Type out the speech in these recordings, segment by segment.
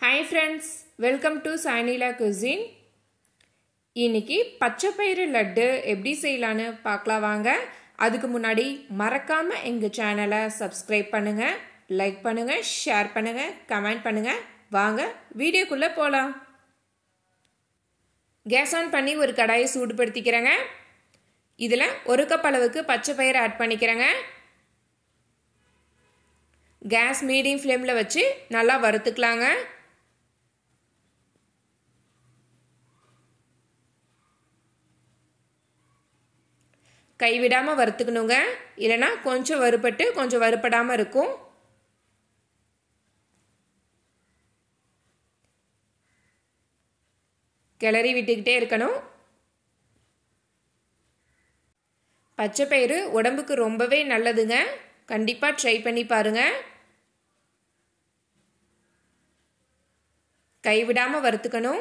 hi friends welcome to Sainila cuisine இன்னைக்கு பச்சை பயிறு லட்டு எப்படி செய்யலான்னு பார்க்கலாம் வாங்க அதுக்கு முன்னாடி மறக்காம எங்கள் சேனலை சப்ஸ்கிரைப் பண்ணுங்க லைக் பண்ணுங்க ஷேர் பண்ணுங்க கமெண்ட் பண்ணுங்க வாங்க வீடியோக்குள்ளே போகலாம் கேஸ் ஆன் பண்ணி ஒரு கடாயை சூடுபடுத்திக்கிறேங்க இதில் ஒரு கப் அளவுக்கு பச்சை பயிறு ஆட் பண்ணிக்கிறேங்க கேஸ் மீடியம் ஃப்ளேமில் வச்சு நல்லா வறுத்துக்கலாங்க கைவிடாமல் வறுத்துக்கணுங்க இல்லைனா கொஞ்சம் வறுபட்டு கொஞ்சம் வறுபடாமல் இருக்கும் கிளறி விட்டுக்கிட்டே இருக்கணும் பச்சை பயிறு உடம்புக்கு ரொம்பவே நல்லதுங்க கண்டிப்பாக ட்ரை பண்ணி பாருங்கள் கைவிடாமல் வறுத்துக்கணும்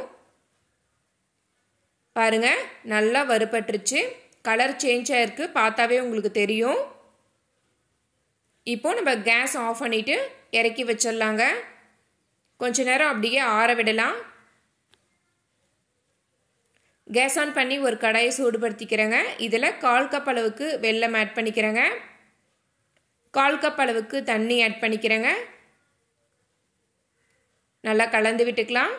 பாருங்க நல்லா வறுபட்டுருச்சு கலர் சேஞ்ச் ஆகிருக்கு பார்த்தாவே உங்களுக்கு தெரியும் இப்போ நம்ம கேஸ் ஆஃப் பண்ணிவிட்டு இறக்கி வச்சிடலாங்க கொஞ்ச நேரம் அப்படியே ஆற விடலாம் கேஸ் ஆன் பண்ணி ஒரு கடாயை சூடுபடுத்திக்கிறேங்க இதில் கால் கப் அளவுக்கு வெல்லம் ஆட் பண்ணிக்கிறேங்க கால் கப் அளவுக்கு தண்ணி ஆட் பண்ணிக்கிறேங்க நல்லா கலந்து விட்டுக்கலாம்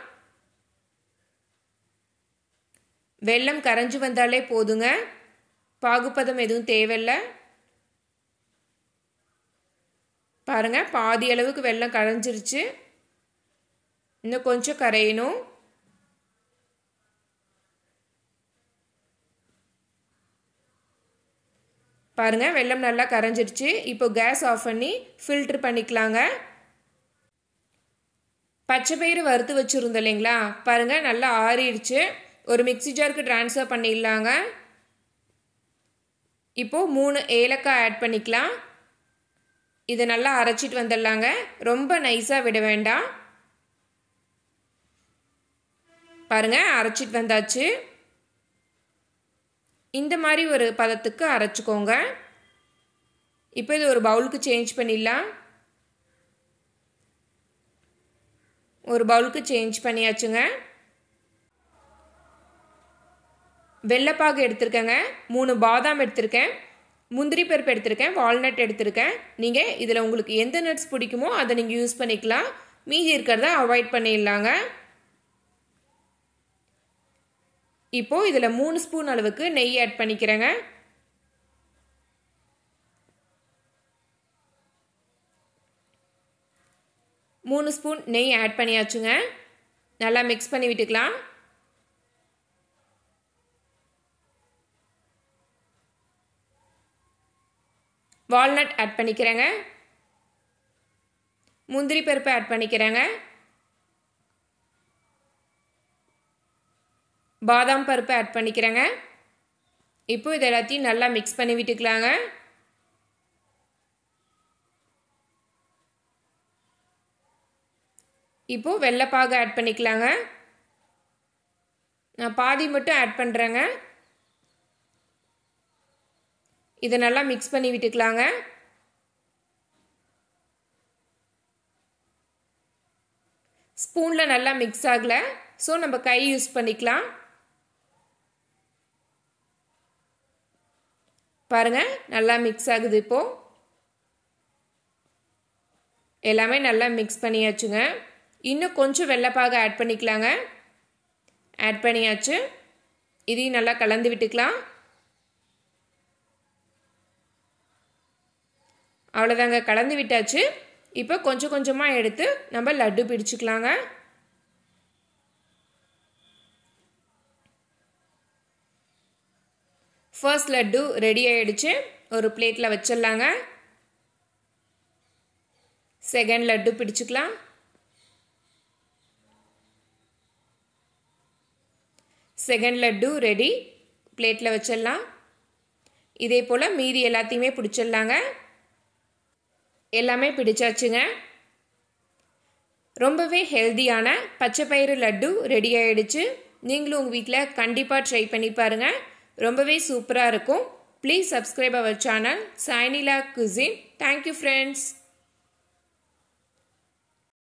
வெள்ளம் கரைஞ்சி வந்தாலே போதுங்க பாகுப்பதம் எதுவும் தேவையில்லை பாருங்க பாதி அளவுக்கு வெள்ளம் கரைஞ்சிருச்சு இன்னும் கொஞ்சம் கரையணும் பாருங்க வெள்ளம் நல்லா கரைஞ்சிருச்சு இப்போ கேஸ் ஆஃப் பண்ணி ஃபில்ட்ரு பண்ணிக்கலாங்க பச்சை பயிறு வறுத்து வச்சுருந்தோம் இல்லைங்களா பாருங்கள் நல்லா ஆறிடுச்சு ஒரு மிக்சி ஜாருக்கு ட்ரான்ஸ்ஃபர் பண்ணிடலாங்க இப்போது மூணு ஏலக்காய் ஆட் பண்ணிக்கலாம் இதை நல்லா அரைச்சிட்டு வந்துடலாங்க ரொம்ப நைஸாக விட வேண்டாம் பாருங்கள் அரைச்சிட்டு வந்தாச்சு இந்த மாதிரி ஒரு பதத்துக்கு அரைச்சிக்கோங்க இப்போ இது ஒரு பவுலுக்கு சேஞ்ச் பண்ணிடலாம் ஒரு பவுலுக்கு சேஞ்ச் பண்ணியாச்சுங்க வெள்ளைப்பாகு எடுத்திருக்கேங்க மூணு பாதாம் எடுத்திருக்கேன் முந்திரி பருப்பு எடுத்திருக்கேன் வால்நட் எடுத்திருக்கேன் நீங்கள் இதில் உங்களுக்கு எந்த நட்ஸ் பிடிக்குமோ அதை நீங்கள் யூஸ் பண்ணிக்கலாம் மீதி இருக்கிறத அவாய்ட் பண்ணிடலாங்க இப்போது இதில் மூணு ஸ்பூன் அளவுக்கு நெய் ஆட் பண்ணிக்கிறேங்க மூணு ஸ்பூன் நெய் ஆட் பண்ணியாச்சுங்க நல்லா மிக்ஸ் பண்ணி விட்டுக்கலாம் வால்நட் ஆட் பண்ணிக்கிறேங்க முந்திரி பருப்பு ஆட் பண்ணிக்கிறேங்க பாதாம் பருப்பு ஆட் பண்ணிக்கிறேங்க இப்போ இது எல்லாத்தையும் நல்லா மிக்ஸ் பண்ணி விட்டுக்கலாங்க இப்போது வெள்ளைப்பாகு ஆட் பண்ணிக்கலாங்க நான் பாதி மட்டும் ஆட் பண்ணுறேங்க இதை நல்லா மிக்ஸ் பண்ணி விட்டுக்கலாங்க ஸ்பூனில் நல்லா மிக்ஸ் ஆகலை ஸோ நம்ம கை யூஸ் பண்ணிக்கலாம் பாருங்கள் நல்லா மிக்ஸ் ஆகுது இப்போது எல்லாமே நல்லா மிக்ஸ் பண்ணியாச்சுங்க இன்னும் கொஞ்சம் வெள்ளைப்பாக ஆட் பண்ணிக்கலாங்க ஆட் பண்ணியாச்சு இதையும் நல்லா கலந்து விட்டுக்கலாம் அவ்வளோதாங்க கலந்து விட்டாச்சு இப்போ கொஞ்சம் கொஞ்சமாக எடுத்து நம்ம லட்டு பிடிச்சிக்கலாங்க ஃபர்ஸ்ட் லட்டு ரெடி ஆகிடுச்சு ஒரு பிளேட்டில் வச்சிடலாங்க செகண்ட் லட்டு பிடிச்சிக்கலாம் செகண்ட் லட்டு ரெடி பிளேட்டில் வச்சிடலாம் இதே போல் மீதி எல்லாத்தையுமே பிடிச்சிடலாங்க எல்லாமே பிடிச்சாச்சுங்க ரொம்பவே ஹெல்தியான பச்சை பயிறு லட்டு ரெடி ஆகிடுச்சு நீங்களும் உங்கள் வீட்டில் கண்டிப்பாக ட்ரை பண்ணி பாருங்கள் ரொம்பவே சூப்பராக இருக்கும் ப்ளீஸ் சப்ஸ்கிரைப் அவர் channel Sainila cuisine thank you friends